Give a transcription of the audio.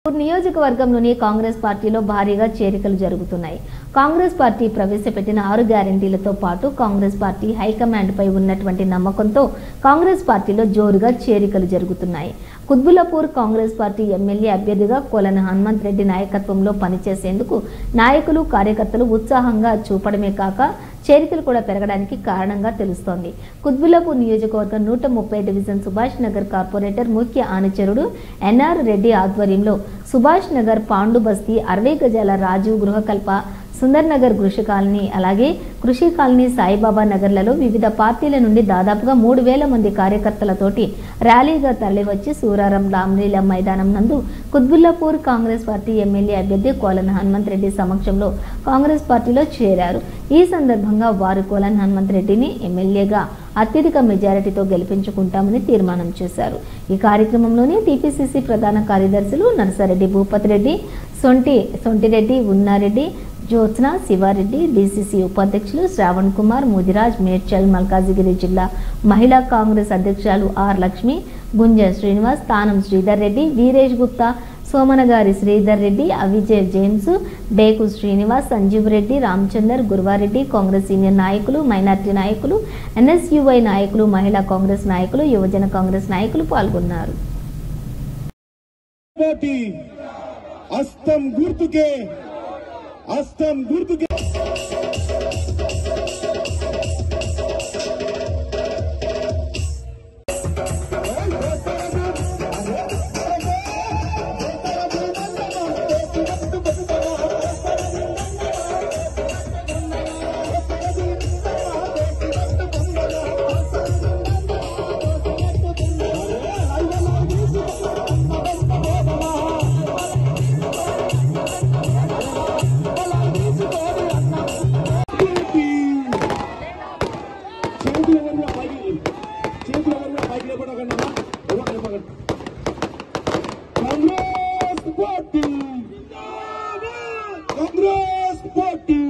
నియోజకవర్గంలోని కాంగ్రెస్ పార్టీలో భారీగా చేరికలు జరుగుతున్నాయి కాంగ్రెస్ పార్టీ ప్రవేశపెట్టిన ఆరు గ్యారంటీలతో పాటు కాంగ్రెస్ పార్టీ హైకమాండ్ పై ఉన్నటువంటి నమ్మకంతో కాంగ్రెస్ పార్టీలో జోరుగా చేరికలు జరుగుతున్నాయి కుత్బుల్లాపూర్ కాంగ్రెస్ పార్టీ ఎమ్మెల్యే అభ్యర్థిగా కోలన హనుమంత్ రెడ్డి నాయకత్వంలో పనిచేసేందుకు నాయకులు కార్యకర్తలు ఉత్సాహంగా చూపడమే కాక చేరికలు కూడా పెరగడానికి కారణంగా తెలుస్తోంది కుత్బుల్లాపూర్ నియోజకవర్గం నూట ముప్పై డివిజన్ సుభాష్ నగర్ కార్పొరేటర్ ముఖ్య అనుచరుడు ఎన్ఆర్ రెడ్డి ఆధ్వర్యంలో సుభాష్ నగర్ పాండు బస్తీ అరవై గజాల రాజు గృహకల్ప సుందర్ నగర్ కృషి కాలనీ అలాగే కృషి కాలనీ సాయిబాబా నగర్లలో వివిధ పార్టీల నుండి దాదాపుగా మూడు వేల మంది కార్యకర్తలతోటి ర్యాలీగా తరలివచ్చి సూరారం రామ్లీల మైదానం నందు కుత్బుల్లాపూర్ కాంగ్రెస్ పార్టీ ఎమ్మెల్యే అభ్యర్థి కోలన్ హనుమంత్ రెడ్డి సమక్షంలో కాంగ్రెస్ పార్టీలో చేరారు ఈ సందర్భంగా వారు కోలన్ హనుమంత్ రెడ్డిని ఎమ్మెల్యేగా అత్యధిక మెజారిటీతో గెలిపించుకుంటామని తీర్మానం చేశారు ఈ కార్యక్రమంలోనే టీపీసీసీ ప్రధాన కార్యదర్శులు నరసారెడ్డి భూపతి రెడ్డి సొంటి సొంటిరెడ్డి ఉన్నారెడ్డి జ్యోత్స్న శివారెడ్డి డీసీసీ ఉపాధ్యక్షులు శ్రావణ్ కుమార్ ముదిరాజ్ మేడ్చల్ మల్కాజిగిరి జిల్లా మహిళా కాంగ్రెస్ అధ్యక్షురాలు ఆర్ లక్ష్మి గుంజ శ్రీనివాస్ తానం శ్రీధర్ రెడ్డి వీరేష్ గుప్తా సోమనగారి శ్రీధర్ రెడ్డి అవిజయ్ జేమ్స్ డేకు శ్రీనివాస్ సంజీవ్ రెడ్డి రామచందర్ గురువారెడ్డి కాంగ్రెస్ సీనియర్ నాయకులు మైనార్టీ నాయకులు ఎన్ఎస్యుఐ నాయకులు మహిళా కాంగ్రెస్ నాయకులు యువజన కాంగ్రెస్ నాయకులు పాల్గొన్నారు పోటీ అస్తం గుర్తుకే అస్తం గుర్తుకే పోటీ. చేతులు ఎవరు పైకి చేతులు ఎవరు పైకి లేపడకండి అమ్మా. ఎవరు లేపకండి. Congress party Congress party